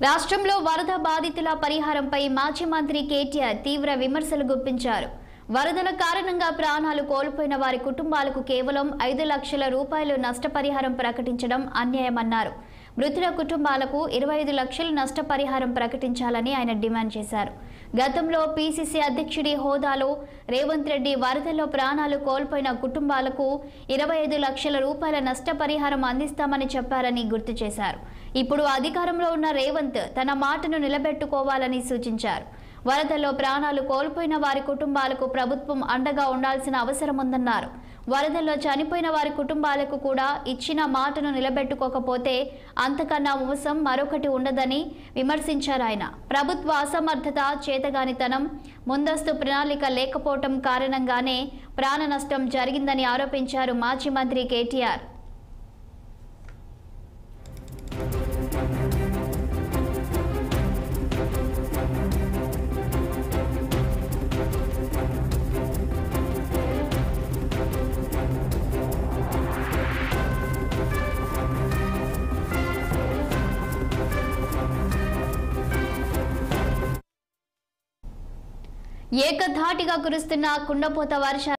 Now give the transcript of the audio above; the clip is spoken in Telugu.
రాష్ట్రంలో వరద బాధితుల పరిహారంపై మాజీ మంత్రి కేటీఆర్ తీవ్ర విమర్శలు గుప్పించారు వరదల కారణంగా ప్రాణాలు కోల్పోయిన వారి కుటుంబాలకు కేవలం ఐదు లక్షల రూపాయలు నష్టపరిహారం ప్రకటించడం అన్యాయమన్నారు మృతుల కుటుంబాలకు ఇరవై ఐదు లక్షల నష్టపరిహారం ప్రకటించాలని ఆయన డిమాండ్ చేశారు గతంలో పీసీసీ అధ్యక్షుడి హోదాలో రేవంత్ రెడ్డి వరదల్లో ప్రాణాలు కోల్పోయిన కుటుంబాలకు ఇరవై ఐదు లక్షల రూపాయల నష్టపరిహారం అందిస్తామని చెప్పారని గుర్తు చేశారు ఇప్పుడు అధికారంలో ఉన్న రేవంత్ తన మాటను నిలబెట్టుకోవాలని సూచించారు వరదల్లో ప్రాణాలు కోల్పోయిన వారి కుటుంబాలకు ప్రభుత్వం అండగా ఉండాల్సిన అవసరం ఉందన్నారు వరదల్లో చనిపోయిన వారి కుటుంబాలకు కూడా ఇచ్చిన మాటను నిలబెట్టుకోకపోతే అంతకన్నా మోసం మరొకటి ఉండదని విమర్శించారు ఆయన ప్రభుత్వ అసమర్థత చేతగానితనం ముందస్తు ప్రణాళిక లేకపోవటం కారణంగానే ప్రాణ నష్టం జరిగిందని ఆరోపించారు మాజీ మంత్రి కేటీఆర్ ఏకధాటిగా కురుస్తున్న కుండపోత వర్షాలు